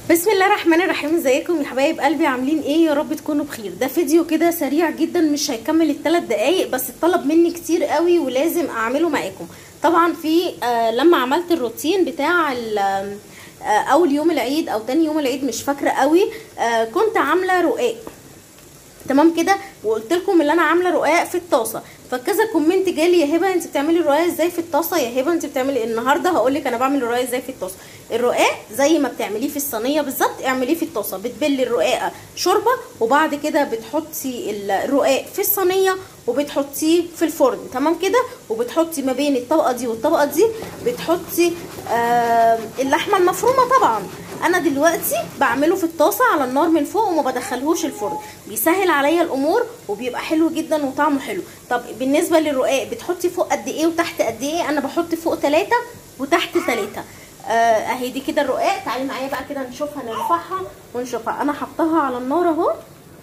بسم الله الرحمن الرحيم ازيكم يا حبايب قلبي عاملين ايه يا رب تكونوا بخير ده فيديو كده سريع جدا مش هيكمل الثلاث دقايق بس اتطلب مني كتير قوي ولازم اعمله معاكم طبعا في آه لما عملت الروتين بتاع آه اول يوم العيد او تاني يوم العيد مش فاكره قوي آه كنت عامله رقاق تمام كده وقلت لكم اللي انا عامله رقاق في الطاسه فكذا كومنت جالي يا هبه انت بتعملي الرقاق ازاي في الطاسه يا هبه انت بتعملي النهارده هقول لك انا بعمل الرقاق ازاي في الطاسه الرقاق زي ما بتعمليه في الصينيه بالظبط اعمليه في الطاسه بتبلي الرقاقه شوربه وبعد كده بتحطي الرقاق في الصينيه وبتحطيه في الفرن تمام كده وبتحطي ما بين الطبقه دي والطبقه دي بتحطي آه اللحمه المفرومه طبعا انا دلوقتي بعمله في الطاسه على النار من فوق وما بدخلهوش الفرن بيسهل عليا الامور وبيبقى حلو جدا وطعمه حلو طب بالنسبه للرقاق بتحطي فوق قد ايه وتحت قد ايه انا بحط فوق 3 وتحت 3 آه اهي دي كده الرقاق تعالي معايا بقى كده نشوفها نرفعها ونشوفها انا حطاها على النار اهو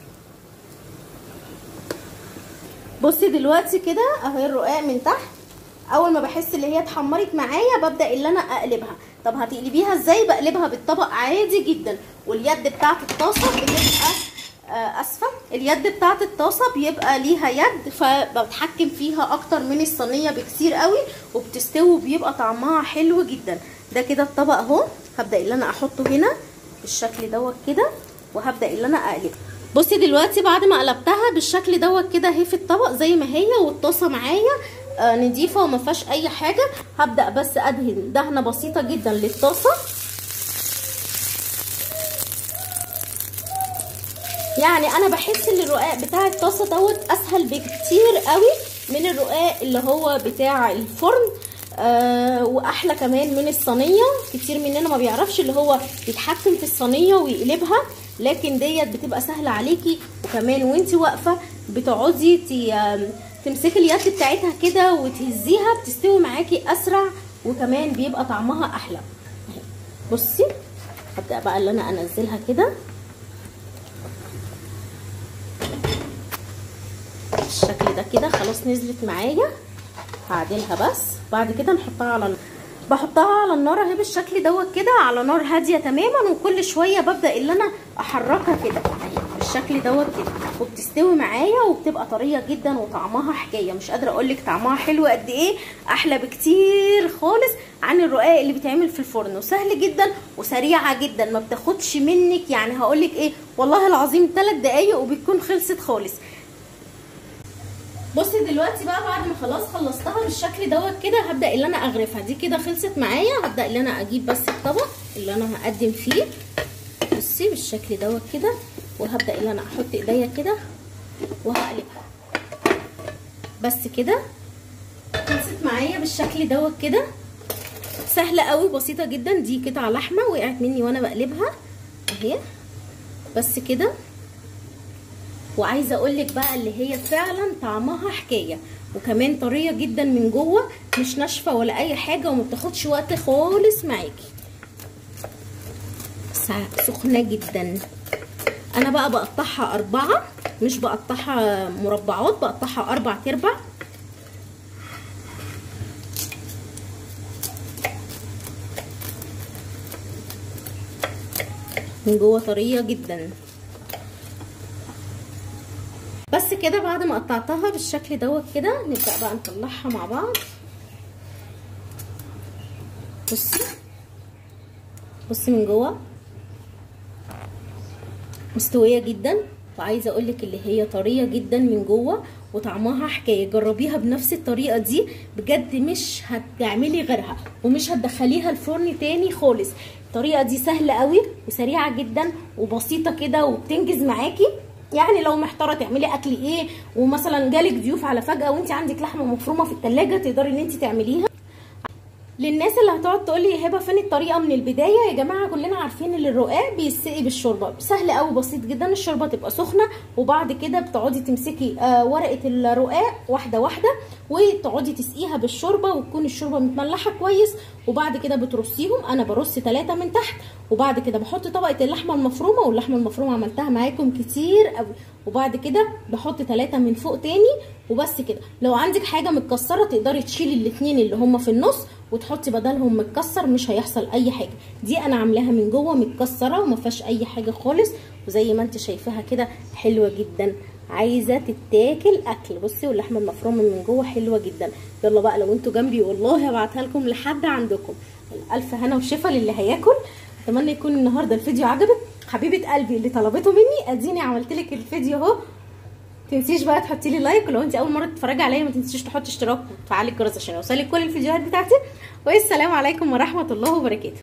بصي دلوقتي كده اهي الرقاق من تحت اول ما بحس اللي هي اتحمرت معايا ببدا اللي انا اقلبها طب هتقلبيها ازاي بقلبها بالطبق عادي جدا واليد بتاعه الطاسه بتبقى آه اسفه اليد بتاعه الطاسه بيبقى ليها يد فبتحكم فيها اكتر من الصينيه بكتير قوي وبتستوي وبيبقى طعمها حلو جدا ده كده الطبق اهو هبدا اللي انا احطه هنا بالشكل دوت كده وهبدا اللي انا اقلبه بصي دلوقتي بعد ما قلبتها بالشكل دوت كده اهي في الطبق زي ما هي والطاسه معايا آه نضيفه وما فيهاش اي حاجه هبدا بس ادهن دهنه بسيطه جدا للطاسه يعني انا بحس ان الرقاق بتاع الطاسه دوت اسهل بكتير قوي من الرقاق اللي هو بتاع الفرن آه واحلى كمان من الصينيه كتير مننا ما بيعرفش اللي هو يتحكم في الصينيه ويقلبها لكن ديت بتبقى سهله عليكي وكمان وانت واقفه بتقعدي تمسكي اليد بتاعتها كده وتهزيها بتستوي معاكي اسرع وكمان بيبقى طعمها احلى بصي هبدا بقى اللي انا انزلها كده بالشكل ده كده خلاص نزلت معايا هعدلها بس بعد كده نحطها على النار بحطها على النار اهي بالشكل دوت كده على نار هاديه تماما وكل شويه ببدا اللي انا احركها كده اهي بالشكل دوت كده وبتستوي معايا وبتبقى طريه جدا وطعمها حكايه مش قادره اقول لك طعمها حلو قد ايه احلى بكتير خالص عن الرقاق اللي بيتعمل في الفرن وسهل جدا وسريعه جدا ما بتاخدش منك يعني هقول لك ايه والله العظيم 3 دقايق وبتكون خلصت خالص بصي دلوقتي بقى بعد ما خلاص خلصتها بالشكل دوت كده هبدا اللي انا اغرفها دي كده خلصت معايا هبدا اللي انا اجيب بس الطبق اللي انا هقدم فيه بصي بالشكل دوت كده وهبدا اللي انا احط ايديا كده وهقلبها بس كده خلصت معايا بالشكل دوت كده سهله قوي بسيطه جدا دي قطعه لحمه وقعت مني وانا بقلبها اهي بس كده وعايزه اقول لك بقى اللي هي فعلا طعمها حكايه وكمان طريه جدا من جوه مش ناشفه ولا اي حاجه وما بتاخدش وقت خالص معاكي سخنه جدا انا بقى بقطعها اربعه مش بقطعها مربعات بقطعها اربع تربع من جوه طريه جدا بس كده بعد ما قطعتها بالشكل دوت كده نبدا بقى نطلعها مع بعض بصي بصي من جوه مستويه جدا وعايزه اقول لك اللي هي طريه جدا من جوه وطعمها حكايه جربيها بنفس الطريقه دي بجد مش هتعملي غيرها ومش هتدخليها الفرن تاني خالص الطريقه دي سهله قوي وسريعه جدا وبسيطه كده وبتنجز معاكي يعني لو محتاره تعملي اكل ايه ومثلا جالك ضيوف على فجاه وانت عندك لحمه مفرومه في التلاجة تقدري ان انت تعمليها للناس اللي هتقعد تقول لي يا هبه فين الطريقه من البدايه يا جماعه كلنا عارفين ان الرقاق بيتسقي بالشوربه سهل قوي بسيط جدا الشوربه تبقى سخنه وبعد كده بتقعدي تمسكي آه ورقه الرقاق واحده واحده وتقعدي تسقيها بالشوربه وتكون الشوربه متملحه كويس وبعد كده بترصيهم انا برص ثلاثة من تحت وبعد كده بحط طبقه اللحمه المفرومه واللحمه المفرومه عملتها معاكم كتير قوي وبعد كده بحط ثلاثة من فوق تاني وبس كده لو عندك حاجه متكسره تقدري تشيلي الاثنين اللي هم في النص وتحطي بدلهم متكسر مش هيحصل اي حاجه دي انا عاملاها من جوه متكسره وما فيهاش اي حاجه خالص وزي ما انت شايفاها كده حلوه جدا عايزه تتاكل اكل بصي واللحمه المفرومه من جوه حلوه جدا يلا بقى لو انتوا جنبي والله هبعتها لكم لحد عندكم الف هنا وشفا للي هياكل اتمنى يكون النهارده الفيديو عجبك حبيبه قلبي اللي طلبته مني اديني عملت لك الفيديو اهو تنسيش بقى تحطي لي لايك ولو انت اول مره تتفرجي عليا ما تنسيش تحطي اشتراك وتفعلي الجرس عشان يوصلك كل الفيديوهات بتاعتي والسلام عليكم ورحمه الله وبركاته